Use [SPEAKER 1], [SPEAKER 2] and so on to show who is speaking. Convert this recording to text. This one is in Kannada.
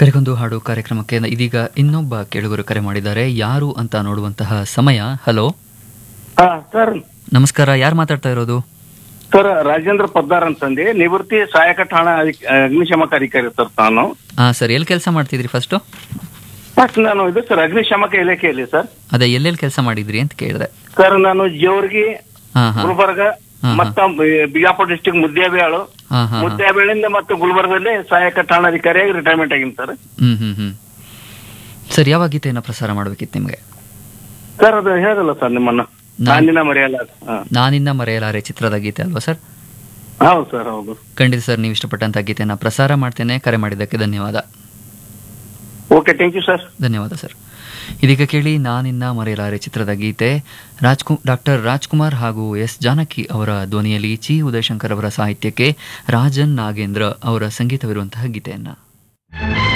[SPEAKER 1] ಕರೆಗೊಂದು ಹಾಡು ಕಾರ್ಯಕ್ರಮಕ್ಕೆ ಇದೀಗ ಇನ್ನೊಬ್ಬ ಕೇಳುಗರು ಕರೆ ಮಾಡಿದ್ದಾರೆ ಯಾರು ಅಂತ ನೋಡುವಂತಹ ಸಮಯ ಹಲೋ
[SPEAKER 2] ಹಾ ಸರ್
[SPEAKER 1] ನಮಸ್ಕಾರ ಯಾರು ಮಾತಾಡ್ತಾ ಇರೋದು
[SPEAKER 2] ಸರ್ ರಾಜೇಂದ್ರ ಪದ್ದಾರ್ ಅಂತಂದು ನಿವೃತ್ತಿ ಸಹಾಯಕ ಠಾಣಾ ಅಧಿಕ- ಅಗ್ನಿಶಾಮಕ ಅಧಿಕಾರಿ ಸರ್ ನಾನು
[SPEAKER 1] ಹಾ ಸರ್ ಎಲ್ಲಿ ಕೆಲಸ ಮಾಡ್ತಿದ್ರಿ ಫಸ್ಟು
[SPEAKER 2] ಫಸ್ಟ್ ನಾನು ಇದು ಸರ್ ಅಗ್ನಿಶಾಮಕ ಇಲಾಖೆಯಲ್ಲಿ ಸರ್
[SPEAKER 1] ಅದೇ ಎಲ್ಲೆಲ್ಲಿ ಕೆಲಸ ಮಾಡಿದ್ರಿ ಅಂತ ಕೇಳಿದೆ
[SPEAKER 2] ಸರ್ ನಾನು ಜೇವರ್ಗಿ
[SPEAKER 1] ಹಾ ಹಾ
[SPEAKER 2] ಗುಲ್ಬರ್ಗ
[SPEAKER 1] ಹಾ.
[SPEAKER 2] ಮತ್ತ ಬಿಜಾಪುರ ಡಿಸ್ಟಿಕ್ ಮುದ್ದೇಬೇಳು
[SPEAKER 1] ಹಾ ಹಾ ಹಾ.
[SPEAKER 2] ಮುದ್ದೇಬೇಳಿಂದ ಮತ್ತೆ ಗುಲ್ಬರ್ಗದಲ್ಲಿ ಸಹಾಯಕ ಠಾಣಾಧಿಕಾರಿಯಾಗಿ ರಿಟೈರ್ಮೆಂಟ್ ಆಗಿನಿ ಸರ್
[SPEAKER 1] ಹ್ಮ್ ಹ್ಮ್ ಹ್ಮ್ ಸರ್ ಯಾವ ಗೀತೆಯನ್ನು ಪ್ರಸಾರ ಮಾಡಬೇಕಿತ್ತು ನಿಮಗೆ
[SPEAKER 2] ಸರ್ ಅದು ಹೇಳಲ್ಲ ಸರ್ ನಿಮ್ಮನ್ನ
[SPEAKER 1] ನಾನ್-
[SPEAKER 2] ನಾನಿನ ಮರೆಯಲ್ಲ ಹಾ.
[SPEAKER 1] ನಾನಿನ್ನ ಮರೆಯಲಾರೆ ಚಿತ್ರದ ಗೀತೆ ಅಲ್ವಾ ಸರ್
[SPEAKER 2] ಹೌದು ಸರ್ ಹೌದು
[SPEAKER 1] ಖಂಡಿತ ಸರ್ ನೀವು ಇಷ್ಟಪಟ್ಟಂತ ಗೀತೆಯನ್ನು ಪ್ರಸಾರ ಮಾಡ್ತೇನೆ ಕರೆ ಮಾಡಿದ್ದಕ್ಕೆ ಧನ್ಯವಾದ
[SPEAKER 2] ಓಕೆ ಥ್ಯಾಂಕ್ ಯು ಸರ್
[SPEAKER 1] ಧನ್ಯವಾದ ಸರ್ ಇದೀಗ ಕೇಳಿ ನಾನಿನ್ನ ಮರೆಯಲಾರೆ ಚಿತ್ರದ ಗೀತೆ ರಾಜ್ಕು ಡಾಕ್ಟರ್ ರಾಜ್ಕುಮಾರ್ ಹಾಗೂ ಎಸ್ ಜಾನಕಿ ಅವರ ಧ್ವನಿಯಲ್ಲಿ ಚಿ ಉದಯಶಂಕರ್ ಅವರ ಸಾಹಿತ್ಯಕ್ಕೆ ರಾಜನ್ ನಾಗೇಂದ್ರ ಅವರ ಸಂಗೀತವಿರುವಂತಹ ಗೀತೆಯನ್ನ